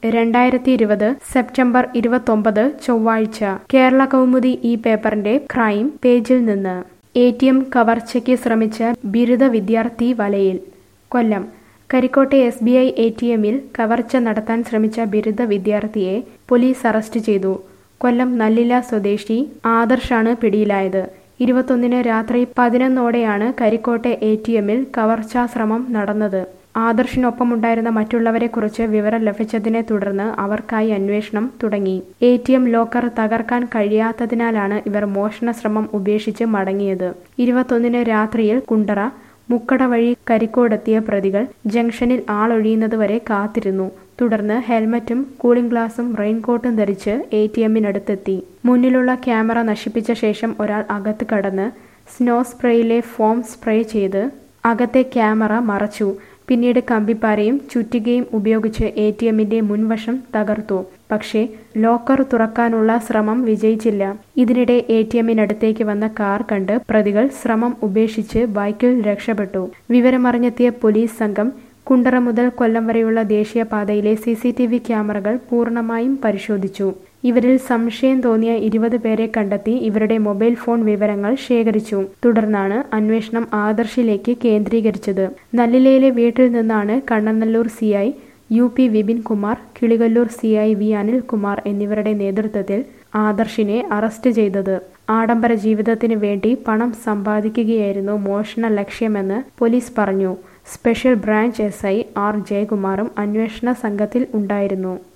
രണ്ടായിരത്തി ഇരുപത് സെപ്റ്റംബർ ഇരുപത്തൊമ്പത് ചൊവ്വാഴ്ച കേരള കൗമുദി ഈ പേപ്പറിന്റെ ക്രൈം പേജിൽ നിന്ന് എ ടി എം കവർച്ചയ്ക്ക് ശ്രമിച്ച ബിരുദ വിദ്യാർത്ഥി വലയിൽ കൊല്ലം കരിക്കോട്ടെ S B I A T എമ്മിൽ കവർച്ച നടത്താൻ ശ്രമിച്ച ബിരുദ വിദ്യാർത്ഥിയെ പോലീസ് അറസ്റ്റ് ചെയ്തു കൊല്ലം നല്ലില സ്വദേശി ആദർശാണ് പിടിയിലായത് ഇരുപത്തൊന്നിന് രാത്രി പതിനൊന്നോടെയാണ് കരിക്കോട്ടെ എ ടി എമ്മിൽ കവർച്ചാശ്രമം നടന്നത് ആദർശിനൊപ്പമുണ്ടായിരുന്ന മറ്റുള്ളവരെക്കുറിച്ച് വിവരം ലഭിച്ചതിനെ തുടർന്ന് അവർക്കായി അന്വേഷണം തുടങ്ങി എ ടി എം ലോക്കർ തകർക്കാൻ കഴിയാത്തതിനാലാണ് ഇവർ മോഷണ ശ്രമം ഉപേക്ഷിച്ച് മടങ്ങിയത് ഇരുപത്തൊന്നിന് രാത്രിയിൽ കുണ്ടറ മുക്കട വഴി കരിക്കോടെത്തിയ പ്രതികൾ ജംഗ്ഷനിൽ ആളൊഴിയുന്നതുവരെ കാത്തിരുന്നു തുടർന്ന് ഹെൽമറ്റും കൂളിംഗ് ഗ്ലാസും റെയിൻകോട്ടും ധരിച്ച് എ ടി എമ്മിനടുത്തെത്തി മുന്നിലുള്ള ക്യാമറ നശിപ്പിച്ച ശേഷം ഒരാൾ അകത്ത് കടന്ന് സ്നോ സ്പ്രേയിലെ ഫോം സ്പ്രേ ചെയ്ത് അകത്തെ ക്യാമറ മറച്ചു പിന്നീട് കമ്പിപ്പാരയും ചുറ്റികയും ഉപയോഗിച്ച് എ ടി എമ്മിന്റെ മുൻവശം തകർത്തു പക്ഷേ ലോക്കർ തുറക്കാനുള്ള ശ്രമം വിജയിച്ചില്ല ഇതിനിടെ എ ടി എമ്മിനടുത്തേക്ക് വന്ന കാർ കണ്ട് പ്രതികൾ ശ്രമം ഉപേക്ഷിച്ച് ബൈക്കിൽ രക്ഷപ്പെട്ടു വിവരമറിഞ്ഞെത്തിയ പോലീസ് സംഘം കുണ്ടറ മുതൽ കൊല്ലം വരെയുള്ള ദേശീയപാതയിലെ സി സി ടി വി ക്യാമറകൾ പൂർണ്ണമായും പരിശോധിച്ചു ഇവരിൽ സംശയം തോന്നിയ ഇരുപത് പേരെ കണ്ടെത്തി ഇവരുടെ മൊബൈൽ ഫോൺ വിവരങ്ങൾ ശേഖരിച്ചു തുടർന്നാണ് അന്വേഷണം ആദർശിലേക്ക് കേന്ദ്രീകരിച്ചത് നല്ലിലയിലെ വീട്ടിൽ നിന്നാണ് Kannanallur C I U P Vipin Kumar Kilikollur C I V Anilkumar എന്നിവരുടെ നേതൃത്വത്തിൽ ആദർശിനെ അറസ്റ്റ് ചെയ്തത് ആഡംബര ജീവിതത്തിന് വേണ്ടി പണം സമ്പാദിക്കുകയായിരുന്നു മോഷണ ലക്ഷ്യമെന്ന് പോലീസ് പറഞ്ഞു special branch S I R ജയകുമാറും അന്വേഷണ സംഘത്തിൽ ഉണ്ടായിരുന്നു